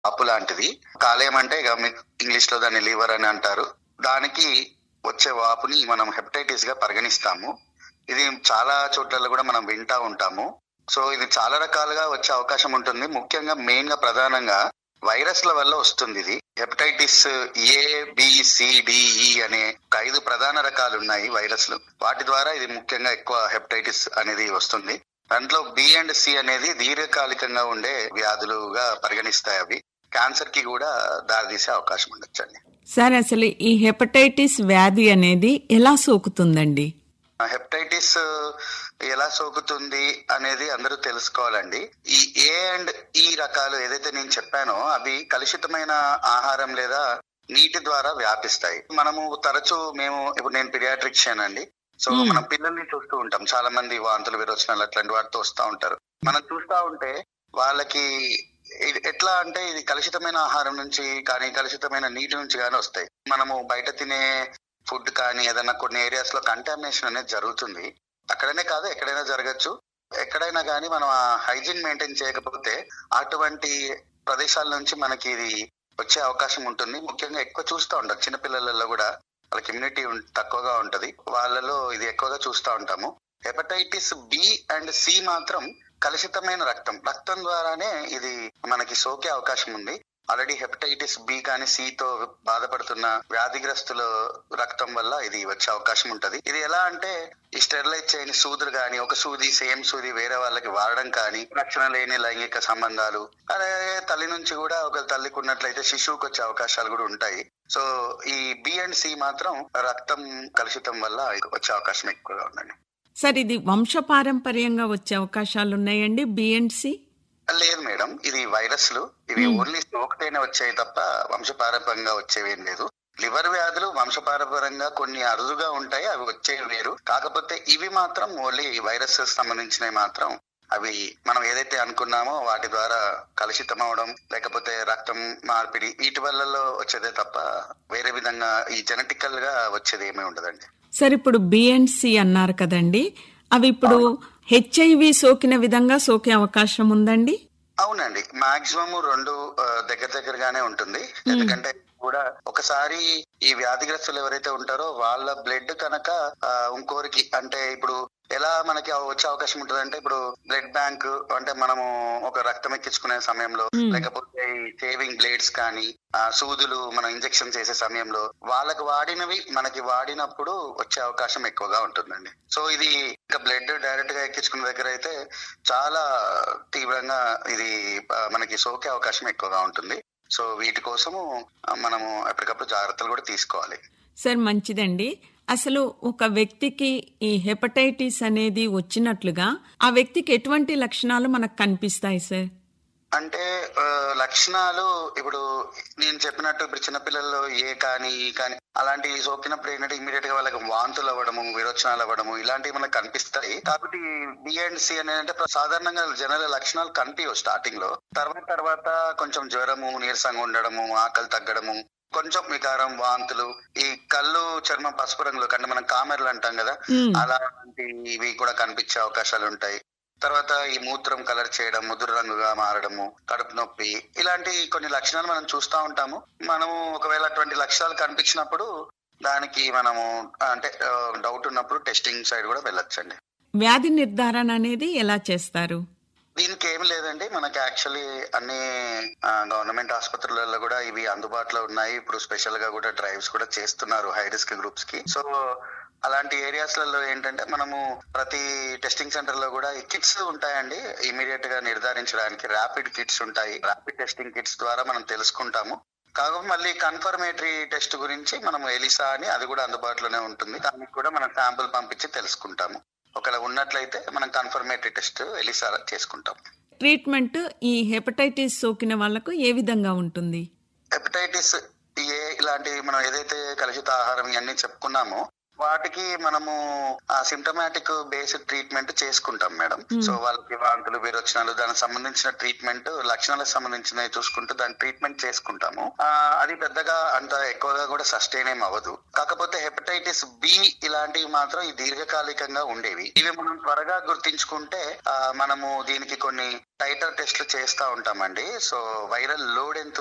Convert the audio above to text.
అప్పు లాంటిది కాలేయం అంటే ఇక మీకు ఇంగ్లీష్ లో దాన్ని లివర్ అని అంటారు దానికి వచ్చే వాపుని మనం హెపటైటిస్ గా పరిగణిస్తాము ఇది చాలా చోట్లలో కూడా మనం వింటా ఉంటాము సో ఇది చాలా రకాలుగా వచ్చే అవకాశం ఉంటుంది ముఖ్యంగా మెయిన్ గా ప్రధానంగా వైరస్ల వల్ల వస్తుంది ఇది హెపటైటిస్ ఏ బిసిడిఈ అనే ఒక ఐదు ప్రధాన రకాలు ఉన్నాయి వైరస్లు వాటి ద్వారా ఇది ముఖ్యంగా ఎక్కువ హెపటైటిస్ అనేది వస్తుంది దాంట్లో బి అండ్ సి అనేది దీర్ఘకాలికంగా ఉండే వ్యాధులుగా పరిగణిస్తాయి అవి క్యాన్సర్ కి కూడా దారితీసే అవకాశం ఉండొచ్చండి సార్ అసలు ఈ హెపటైటిస్ వ్యాధి అనేది ఎలా సోకుతుందండి హెపటైటిస్ ఎలా సోకుతుంది అనేది అందరూ తెలుసుకోవాలండి ఈ ఏ అండ్ ఈ రకాలు ఏదైతే నేను చెప్పానో అవి కలుషితమైన ఆహారం లేదా నీటి ద్వారా వ్యాపిస్తాయి మనము తరచూ మేము ఇప్పుడు నేను పిడియాట్రిక్షియన్ అండి సో Hmm. మనం పిల్లల్ని చూస్తూ ఉంటాం చాలా మంది వాంతులు విరోచనాలు అట్లాంటి వాటితో వస్తూ ఉంటారు మనం చూస్తా ఉంటే వాళ్ళకి ఇది ఎట్లా అంటే ఇది కలుషితమైన ఆహారం నుంచి కానీ కలుషితమైన నీటి నుంచి కానీ వస్తాయి మనము బయట తినే ఫుడ్ కానీ ఏదైనా కొన్ని ఏరియాస్ లో కంటామినేషన్ అనేది జరుగుతుంది అక్కడనే కాదు ఎక్కడైనా జరగచ్చు ఎక్కడైనా కానీ మనం ఆ హైజీన్ మెయింటైన్ చేయకపోతే అటువంటి ప్రదేశాల నుంచి మనకి ఇది వచ్చే అవకాశం ఉంటుంది ముఖ్యంగా ఎక్కువ చూస్తూ ఉంటాం చిన్నపిల్లలలో కూడా వాళ్ళకి ఇమ్యూనిటీ తక్కువగా ఉంటది వాళ్ళలో ఇది ఎక్కువగా చూస్తూ ఉంటాము హెపటైటిస్ బి అండ్ సి మాత్రం కలుషితమైన రక్తం రక్తం ద్వారానే ఇది మనకి సోకే అవకాశం ఉంది ఆల్రెడీ హెపటైటిస్ బి కానీ సి తో బాధపడుతున్న వ్యాధిగ్రస్తుల రక్తం వల్ల ఇది వచ్చే అవకాశం ఉంటది ఇది ఎలా అంటే ఈ స్టెరిలైజ్ చేయని సూదులు కానీ ఒక సూది సేమ్ సూది వేరే వాళ్ళకి వాడడం కానీ రక్షణ లేని లైంగిక సంబంధాలు అలాగే తల్లి నుంచి కూడా ఒక తల్లికి ఉన్నట్లయితే శిశువుకి వచ్చే అవకాశాలు కూడా ఉంటాయి సో ఈ బి అండ్ సి మాత్రం రక్తం కలుషితం వల్ల వచ్చే అవకాశం ఎక్కువగా ఉందండి సార్ ఇది వంశపారంపర్యంగా వచ్చే అవకాశాలు ఉన్నాయండి బిఎండ్సి లేదు మేడం ఇది వైరస్లు ఇవి Hmm. ఓన్లీ సోకితేనే వచ్చాయి తప్ప వంశపారంపర్యంగా వచ్చేవి ఏం లేదు లివర్ వ్యాధులు వంశపారంపర్యంగా కొన్ని అరుదుగా ఉంటాయి అవి వచ్చేవి వేరు కాకపోతే ఇవి మాత్రం ఓన్లీ వైరస్ సంబంధించినవి మాత్రం అవి మనం ఏదైతే అనుకున్నామో వాటి ద్వారా కలుషితం అవడం లేకపోతే రక్తం మార్పిడి వీటి వల్ల వచ్చేదే తప్ప వేరే విధంగా ఈ జెనెటికల్ గా వచ్చేది ఏమీ ఉండదండి సార్ ఇప్పుడు బిఎండ్సి అన్నారు కదండి అవి ఇప్పుడు హెచ్ఐవి సోకిన విధంగా సోకే అవకాశం ఉందండి అవునండి మాక్సిమం రెండు ఆ, దగ్గర దగ్గరగానే ఉంటుంది ఎందుకంటే కూడా ఒకసారి ఈ వ్యాధిగ్రస్తులు ఎవరైతే ఉంటారో వాళ్ళ బ్లడ్ కనుక ఆ, ఇంకోరికి అంటే ఇప్పుడు ఎలా మనకి అవ- వచ్చే అవకాశం ఉంటుంది అంటే ఇప్పుడు బ్లడ్ బ్యాంక్ అంటే మనము ఒక రక్తం ఎక్కించుకునే సమయంలో Hmm. లేకపోతే ఈ సేవింగ్ బ్లేడ్స్ కానీ ఆ, సూదులు మనం ఇంజెక్షన్ చేసే సమయంలో వాళ్ళకి వాడినవి మనకి వాడినప్పుడు వచ్చే అవకాశం ఎక్కువగా ఉంటుందండి సో ఇది ఇంకా బ్లడ్ డైరెక్ట్ గా ఎక్కించుకున్న దగ్గర అయితే చాలా తీవ్రంగా ఇది ఆ, మనకి సోకే అవకాశం ఎక్కువగా ఉంటుంది సో వీటి కోసము ఆ, మనము ఎప్పటికప్పుడు జాగ్రత్తలు కూడా తీసుకోవాలి సార్ మంచిదండి అసలు ఒక వ్యక్తికి ఈ హెపటైటిస్ అనేది వచ్చినట్లుగా ఆ వ్యక్తికి ఎటువంటి లక్షణాలు మనకు కనిపిస్తాయి సార్ అంటే ఆ, లక్షణాలు ఇప్పుడు నేను చెప్పినట్టు ఇప్పుడు చిన్నపిల్లల్లో ఏ కానీ ఈ కానీ అలాంటి సోకినప్పుడు ఏంటంటే ఇమీడియట్ గా వాళ్ళకి వాంతులు అవ్వడము విరోచనాలు అవ్వడము ఇలాంటివి మనకు కనిపిస్తాయి కాబట్టి బి అండ్ సి అనేది అంటే సాధారణంగా జనరల్ లక్షణాలు కనిపించవు స్టార్టింగ్ లో తర్వాత తర్వాత కొంచెం జ్వరము నీరసంగా ఉండడము ఆకలి తగ్గడము కొంచెం వికారం వాంతులు ఈ కళ్ళు చర్మం పసుపు రంగులో కంటే మనం కామెర్లు అంటాం కదా మ్మ్. అలాంటివి కూడా కనిపించే అవకాశాలు ఉంటాయి తర్వాత ఈ మూత్రం కలర్ చేయడం ముదురు రంగుగా మారడము కడుపు నొప్పి ఇలాంటి కొన్ని లక్షణాలు మనం చూస్తూ ఉంటాము మనము ఒకవేళ అటువంటి లక్షణాలు కనిపించినప్పుడు దానికి మనము అంటే డౌట్ ఉన్నప్పుడు టెస్టింగ్ సైడ్ కూడా వెళ్ళొచ్చండి వ్యాధి నిర్ధారణ అనేది ఎలా చేస్తారు దీనికి ఏం లేదండి మనకి యాక్చువల్లీ అన్ని గవర్నమెంట్ ఆసుపత్రులలో కూడా ఇవి అందుబాటులో ఉన్నాయి ఇప్పుడు స్పెషల్ గా కూడా డ్రైవ్స్ కూడా చేస్తున్నారు హై రిస్క్ గ్రూప్స్ కి సో అలాంటి ఏరియాస్ లలో ఏంటంటే మనము ప్రతి టెస్టింగ్ సెంటర్ లో కూడా ఈ కిట్స్ ఉంటాయండి ఇమీడియట్ గా నిర్ధారించడానికి ర్యాపిడ్ కిట్స్ ఉంటాయి ర్యాపిడ్ టెస్టింగ్ కిట్స్ ద్వారా మనం తెలుసుకుంటాము కాకపోతే మళ్ళీ కన్ఫర్మేటరీ టెస్ట్ గురించి మనం ఎలిసా అని అది కూడా అందుబాటులోనే ఉంటుంది దానికి కూడా మనం శాంపుల్ పంపించి తెలుసుకుంటాము ఒకవేళ ఉన్నట్లయితే మనం కన్ఫర్మేటరీ టెస్ట్ ఎలిసా చేసుకుంటాం ట్రీట్మెంట్ ఈ హెపటైటిస్ సోకిన వాళ్లకు ఏ విధంగా ఉంటుంది హెపటైటిస్ ఏ ఇలాంటి మనం ఏదైతే కలుషిత ఆహారం ఇవన్నీ చెప్పుకున్నామో వాటికి మనము ఆ సిమ్టమాటిక్ బేస్డ్ ట్రీట్మెంట్ చేసుకుంటాం మేడం సో వాళ్ళకి వాంతులు విరోచనాలు దానికి సంబంధించిన ట్రీట్మెంట్ లక్షణాలకు సంబంధించినవి చూసుకుంటూ దాని ట్రీట్మెంట్ చేసుకుంటాము ఆ, అది పెద్దగా అంత ఎక్కువగా కూడా సస్టైన్ ఏం అవ్వదు కాకపోతే హెపటైటిస్ బి ఇలాంటివి మాత్రం ఈ దీర్ఘకాలికంగా ఉండేవి ఇవి మనం త్వరగా గుర్తించుకుంటే ఆ, మనము దీనికి కొన్ని టైటర్ టెస్ట్లు చేస్తా ఉంటామండి సో వైరల్ లోడ్ ఎంత